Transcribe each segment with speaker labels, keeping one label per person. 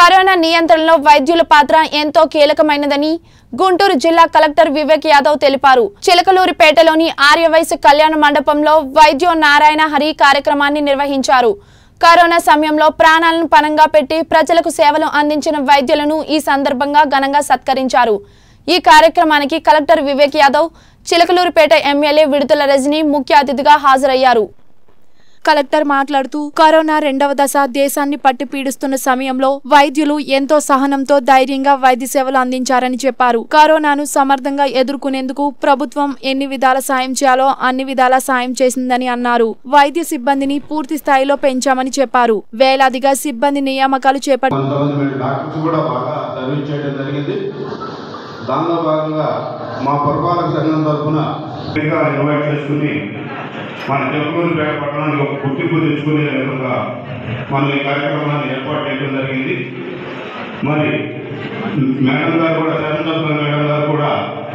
Speaker 1: Corona నియంత్రణలో వైద్యుల పాత్ర ఎంతో కీలకమైనదని గుంటూరు జిల్లా కలెక్టర్ వివేక్ యాదవ్ తెలిపారు చిలకలూరిపేటలోని ఆర్యవైశ్య కళ్యాణ మండపంలో వైద్యో నారాయణ హరి కార్యక్రమాన్ని నిర్వహించారు కరోనా సమయంలో ప్రాణాలను పణంగా పెట్టి ప్రజలకు సేవలు అందించిన వైద్యులను ఈ సందర్భంగా ఘనంగా సత్కరించారు ఈ కార్యక్రమానికి కలెక్టర్ వివేక్ యాదవ్ చిలకలూరిపేట ఎమ్మెల్యే విడుదల రజని ముఖ్య అతిథిగా హాజరయ్యారు కలెక్టర్ మాట్లాడుతూ కరోనా రెండవ దశ దేశాన్ని పట్టి పీడిస్తున్న సమయంలో వైద్యులు ఎంతో సహనంతో ధైర్యంగా వైద్య సేవలు అందించారని చెప్పారు కరోనాను సమర్థంగా ఎదుర్కొనేందుకు ప్రభుత్వం ఎన్ని విధాల సాయం చేయాలో అన్ని విధాల సాయం చేసిందని అన్నారు వైద్య సిబ్బందిని పూర్తి స్థాయిలో పెంచామని చెప్పారు వేలాదిగా సిబ్బంది నియామకాలు చేపట్టారు
Speaker 2: కొంతమంది మీరు డాక్టర్స్ కూడా బాగా సర్వీస్ చేయడం జరిగింది దానిలో భాగంగా మా పురపాలక సంఘం తరఫున
Speaker 3: ఇంకా ఇన్వైట్ చేసుకుని మన తెలుగుపేట పట్టణానికి ఒక గుర్తింపు తెచ్చుకునే విధంగా మనం ఈ కార్యక్రమాన్ని ఏర్పాటు చేయడం జరిగింది మరి మేడం గారు కూడా శాసనసభ్యుల మేడం గారు కూడా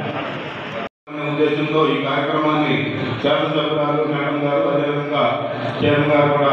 Speaker 2: అనే ఉద్దేశంతో ఈ కార్యక్రమాన్ని శాసనసభ్యురాలు మేడం గారు అదేవిధంగా చైర్మన్ గారు కూడా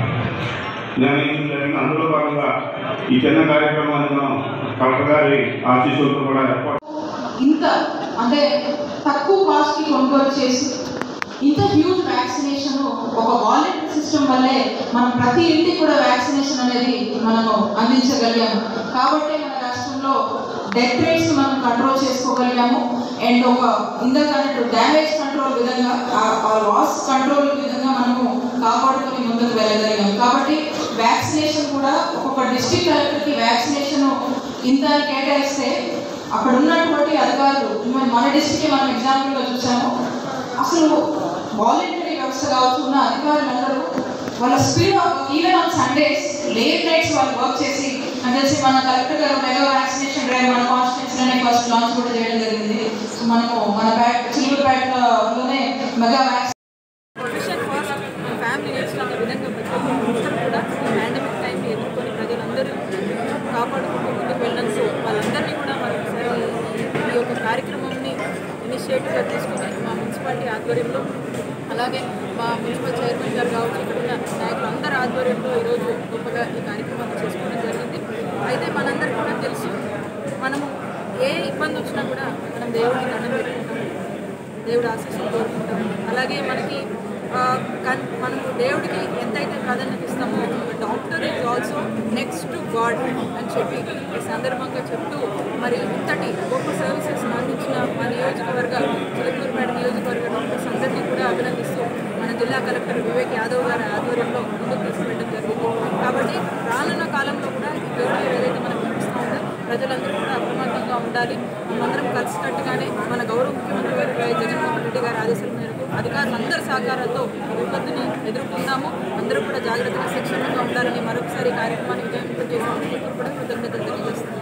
Speaker 2: నిర్ణయించడం జరిగింది అందులో భాగంగా ఈ చిన్న కార్యక్రమాన్ని మనం కలెక్టర్ గారి ఆశీస్సులతో కూడా ఏర్పాటు
Speaker 4: ఇంత అంటే తక్కువ కాస్ట్కి కొనుగోలు చేసి ఇంత హ్యూజ్ వ్యాక్సినేషన్ ఒక వాలంటరీ సిస్టమ్ వల్లే మనం ప్రతి ఇంటికి కూడా వ్యాక్సినేషన్ అనేది మనము అందించగలిగాము కాబట్టి మన రాష్ట్రంలో డెత్ రేట్స్ మనం కంట్రోల్ చేసుకోగలిగాము అండ్ ఒక ఇందాక అన్నట్టు డ్యామేజ్ కంట్రోల్ విధంగా ఆ లాస్ కంట్రోల్ విధంగా మనము కాపాడుకొని ముందుకు వెళ్ళగలిగాము కాబట్టి వ్యాక్సినేషన్ కూడా ఒక్కొక్క డిస్ట్రిక్ట్ కలెక్టర్కి వ్యాక్సినేషన్ ఇంత అని కేటాయిస్తే అక్కడ ఉన్నటువంటి అధికారులు మన- మన డిస్ట్రిక్ట్ మనం ఎగ్జాంపుల్గా చూసాము అసలు వాలంటరీ వ్యవస్థ కావచ్చు ఉన్న అధికారులందరూ వాళ్ళ speed of even on Sundays late nights వాళ్ళు వర్క్ చేసి నాకు తెలిసి మన కలెక్టర్ గారు మెగా వ్యాక్సినేషన్ డ్రైవ్ మన కాన్స్టిట్యూన్సీలోనే ఫస్ట్ లాంచ్ కూడా చేయడం జరిగింది సో మనము మన బ్యాట్ చిలుగుపేటలోనే mega vaccine
Speaker 5: protection for family nation అనే విధంగా ప్రతి ఒక్క అందరూ కూడా పాండమిక్ టైంని ఎదుర్కొని ప్రజలందరూ కాపాడుకుంటూ ముందుకు వెళ్ళడం సో వాళ్ళందరినీ కూడా మరొకసారి ఈ యొక్క కార్యక్రమంని ఇనిషియేటివ్గా తీసుకుని మా మున్సిపాలిటీ ఆధ్వర్యంలో అలాగే మా మున్సిపల్ చైర్మన్ గారు కావచ్చు ఇక్కడ ఉన్న నాయకులు అందరి ఆధ్వర్యంలో ఈరోజు గొప్పగా ఈ కార్యక్రమాన్ని చేసుకోవడం జరిగింది అయితే మనందరికీ కూడా తెలుసు మనము ఏ ఇబ్బంది వచ్చినా కూడా మనం దేవుడికి దండం పెట్టుకుంటాం దేవుడు ఆశీస్సులు కోరుకుంటాం అలాగే మనకి ఆ, కన్ మనము దేవుడికి ఎంతైతే ప్రాధాన్యత ఇస్తామో doctor is also next to god అని చెప్పి ఈ సందర్భంగా చెప్తూ మరి ఇంతటి గొప్ప సర్వీసెస్ అందించిన మా నియోజకవర్గ చిలకూరుపేట నియోజకవర్గ డాక్టర్స్ అందరినీ కూడా అభినందిస్తూ మన జిల్లా కలెక్టర్ వివేక్ యాదవ్ గారి ఆధ్వర్యంలో ముందుకు తీసుకెళ్ళడం జరిగింది కాబట్టి రానున్న కాలంలో కూడా ఈ దేవుడు ఏదైతే మనకు కనిపిస్తూ ఉందో ప్రజలందరూ కూడా అప్రమత్తంగా ఉండాలి మనందరం కలిసికట్టుగానే మన గౌరవ ముఖ్యమంత్రి గారు వైఎస్ జగన్మోహన్ రెడ్డి గారి ఆదేశాల మేరకు అధికారులందరి సహకారంతో ఈ విపత్తుని ఎదుర్కొందాము అందరూ కూడా జాగ్రత్తగా శిక్షణగా ఉండాలని మరొకసారి ఈ కార్యక్రమాన్ని విజయవంతం చేసినందుకు కూడా కృతజ్ఞతలు తెలియజేస్తున్నాను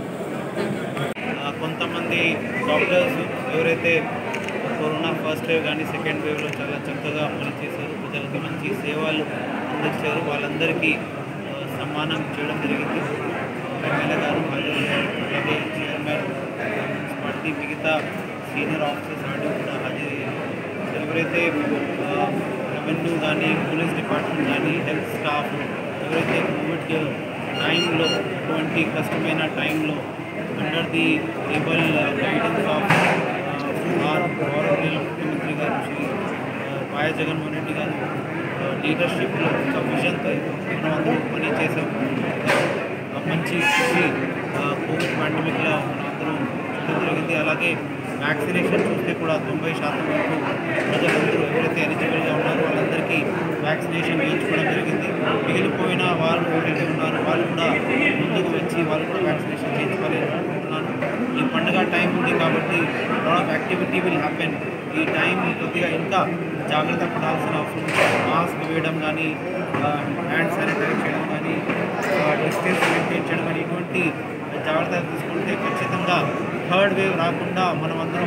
Speaker 6: ఆ, కొంతమంది డాక్టర్స్ ఎవరైతే కరోనా ఫస్ట్ వేవ్ కానీ సెకండ్ వేవ్లో చాలా చక్కగా పనిచేశారు ప్రజలకి మంచి సేవలు అందించారు వాళ్ళందరికీ ఆ, సన్మానం చేయడం జరిగింది ఎమ్మెల్యే గారు హాజరయ్యారు అలాగే చైర్మన్ మున్సిపాలిటీ మిగతా సీనియర్ ఆఫీసర్స్ ఆడి కూడా హాజరయ్యారు సో ఎవరైతే రెవెన్యూ కానీ పోలీస్ డిపార్ట్మెంట్ కానీ హెల్త్ స్టాఫ్ ఎవరైతే కోవిడ్ టైంలో ఇటువంటి కష్టమైన టైంలో under the able guidance of our గౌరవనీయుల ముఖ్యమంత్రి గారు శ్రీ వాయ జగన్మోహన్ రెడ్డి గారు లీడర్షిప్లో ఒక విజన్తో మనం అందరూ పని చేసాం ఒక మంచి కృషి కోవిడ్ పాండమిక్లో మనం అందరూ చేయడం జరిగింది అలాగే వ్యాక్సినేషన్ చూస్తే కూడా తొంభై శాతం వరకు ప్రజలందరూ ఎవరైతే ఎలిజిబుల్గా ఉన్నారో వాళ్ళందరికీ వ్యాక్సినేషన్ వేయించుకోవడం జరిగింది మిగిలిపోయిన వాళ్ళు ఎవరైతే ఉన్నారో వాళ్ళు కూడా ముందుకు వచ్చి వాళ్ళు కూడా వ్యాక్సినేషన్ చేయించుకోవాలి అనుకుంటున్నాను ఈ పండుగ టైం ఉంది కాబట్టి lot of activity will happen ఈ టైం కొద్దిగా ఇంకా జాగ్రత్త పడాల్సిన అవసరం ఉంది. మాస్క్ వేయడం కానీ హ్యాండ్ శానిటైజ్ చేయడం కానీ డిస్టెన్స్ మెయింటైన్ చేయడం కానీ ఇటువంటి జాగ్రత్తలు తీసుకుంటే ఖచ్చితంగా థర్డ్ వేవ్ రాకుండా మనం అందరం